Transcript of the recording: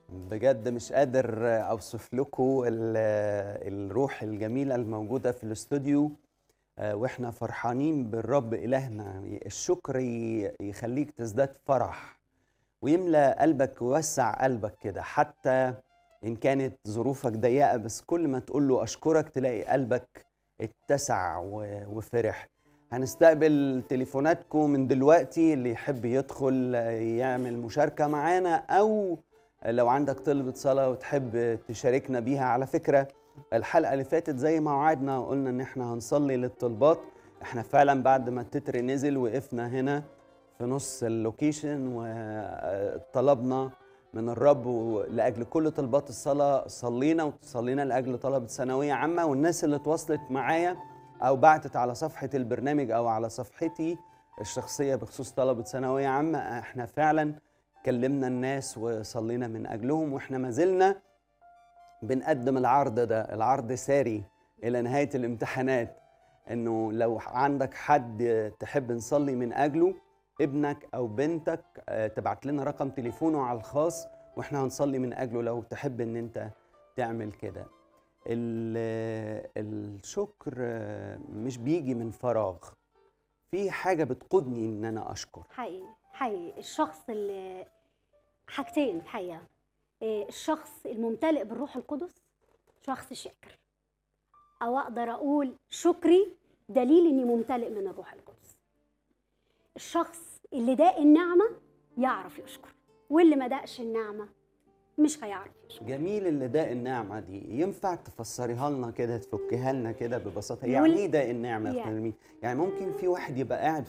بجد مش قادر اوصف لكم الروح الجميله الموجوده في الاستوديو آه، واحنا فرحانين بالرب الهنا الشكر ي- يخليك تزداد فرح ويملى قلبك ويوسع قلبك كده حتى ان كانت ظروفك ضيقه بس كل ما تقول له اشكرك تلاقي قلبك اتسع و- وفرح هنستقبل تليفوناتكم من دلوقتي اللي يحب يدخل يعمل مشاركه معانا او لو عندك طلبة صلاة وتحب تشاركنا بيها على فكرة الحلقة اللي فاتت زي ما وعدنا وقلنا ان احنا هنصلي للطلبات احنا فعلا بعد ما التتر نزل وقفنا هنا في نص اللوكيشن وطلبنا من الرب لأجل كل طلبات الصلاة صلينا وصلينا لأجل طلبة ثانوية عامة والناس اللي اتواصلت معايا أو بعتت على صفحة البرنامج أو على صفحتي الشخصية بخصوص طلبة ثانوية عامة احنا فعلا كلمنا الناس وصلينا من اجلهم واحنا ما زلنا بنقدم العرض ده العرض ساري الى نهايه الامتحانات انه لو عندك حد تحب نصلي من اجله ابنك او بنتك آه، تبعت لنا رقم تليفونه على الخاص واحنا هنصلي من اجله لو تحب ان انت تعمل كده ال- الشكر آه، مش بيجي من فراغ في حاجه بتقودني ان انا اشكر حقيقي حقيقي الشخص اللي حاجتين الحقيقه إيه، الشخص الممتلئ بالروح القدس شخص شاكر او اقدر اقول شكري دليل اني ممتلئ من الروح القدس الشخص اللي داق النعمه يعرف يشكر واللي ما داقش النعمه مش هيعرف يشكر جميل اللي داق النعمة دي ينفع تفسريها لنا كده تفكيها لنا كده ببساطة يقول- يعني ايه داق النعمة يا يعني- أخت نرمين؟ يعني ممكن في واحد يبقى قاعد